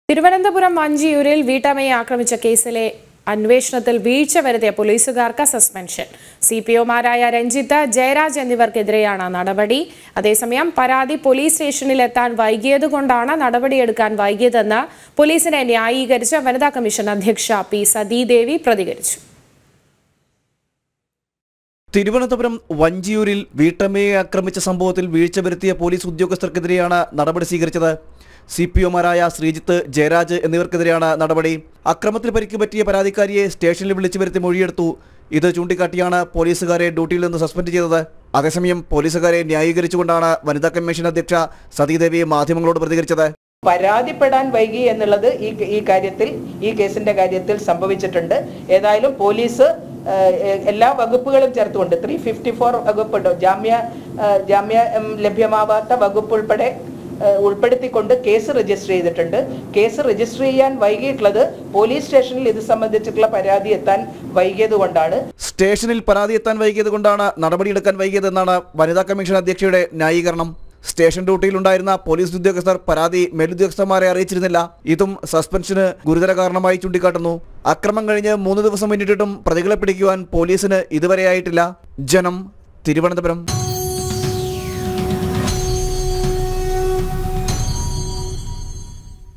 തിരുവനന്തപുരം വഞ്ചിയൂരിൽ വീട്ടമ്മയെ ആക്രമിച്ച കേസിലെ അന്വേഷണത്തിൽ വീഴ്ച വരുത്തിയ പോലീസുകാർക്ക് സസ്പെൻഷൻ സി പി ഒമാരായ രഞ്ജിത്ത് ജയരാജ് എന്നിവർക്കെതിരെയാണ് നടപടി അതേസമയം പരാതി പോലീസ് സ്റ്റേഷനിൽ എത്താൻ വൈകിയതുകൊണ്ടാണ് നടപടിയെടുക്കാൻ വൈകിയതെന്ന് പോലീസിനെ ന്യായീകരിച്ച് വനിതാ കമ്മീഷൻ അധ്യക്ഷ പി സതീദേവി പ്രതികരിച്ചു തിരുവനന്തപുരം വഞ്ചിയൂരിൽ വീട്ടമ്മയെ ആക്രമിച്ച സംഭവത്തിൽ വീഴ്ച വരുത്തിയ പോലീസ് ഉദ്യോഗസ്ഥർക്കെതിരെയാണ് നടപടി സ്വീകരിച്ചത് സി പി ഒമാരായ ശ്രീജിത്ത് ജയരാജ് എന്നിവർക്കെതിരെയാണ് നടപടി അക്രമത്തിൽ പരിക്ക് പറ്റിയ പരാതിക്കാരിയെ സ്റ്റേഷനിൽ വിളിച്ചു വരുത്തി മൊഴിയെടുത്തു ഇത് ചൂണ്ടിക്കാട്ടിയാണ് പോലീസുകാരെ ഡ്യൂട്ടിയിൽ നിന്ന് സസ്പെൻഡ് ചെയ്തത് അതേസമയം പോലീസുകാരെ ന്യായീകരിച്ചുകൊണ്ടാണ് വനിതാ കമ്മീഷൻ അധ്യക്ഷ സതീദേവി മാധ്യമങ്ങളോട് പ്രതികരിച്ചത് പരാതിപ്പെടാൻ വൈകി എന്നുള്ളത് ഈ ഈ കാര്യത്തിൽ ഈ കേസിന്റെ കാര്യത്തിൽ സംഭവിച്ചിട്ടുണ്ട് ഏതായാലും പോലീസ് ഏഹ്, എല്ലാ വകുപ്പുകളും ചേർത്തുകൊണ്ട് ത്രീ ഫിഫ്റ്റി ഫോർ വകുപ്പുണ്ട് ജാമ്യ ഏഹ്, ജാമ്യ ഉം, ലഭ്യമാവാത്ത വകുപ്പ് ഉൾപ്പെടെ ഏഹ്, ഉൾപ്പെടുത്തിക്കൊണ്ട് കേസ് രജിസ്റ്റർ ചെയ്തിട്ടുണ്ട് കേസ് രജിസ്റ്റർ ചെയ്യാൻ വൈകിയിട്ടുള്ളത് പോലീസ് സ്റ്റേഷനിൽ ഇത് സംബന്ധിച്ചിട്ടുള്ള പരാതി എത്താൻ വൈകിയത് കൊണ്ടാണ് സ്റ്റേഷനിൽ പരാതി എത്താൻ വൈകിയത് കൊണ്ടാണ് നടപടിയെടുക്കാൻ വൈകിയതെന്നാണ് വനിതാ കമ്മീഷൻ അധ്യക്ഷയുടെ ന്യായീകരണം സ്റ്റേഷൻ ഡ്യൂട്ടിയിലുണ്ടായിരുന്ന പോലീസ് ഉദ്യോഗസ്ഥർ പരാതി മേലുദ്യോഗസ്ഥന്മാരെ അറിയിച്ചിരുന്നില്ല ഇതും സസ്പെൻഷന് ഗുരുതര കാരണമായി ചൂണ്ടിക്കാട്ടുന്നു അക്രമം കഴിഞ്ഞ് മൂന്ന് ദിവസം പിന്നിട്ടിട്ടും പ്രതികളെ പിടിക്കുവാൻ പോലീസിന് ഇതുവരെയായിട്ടില്ല ജനം തിരുവനന്തപുരം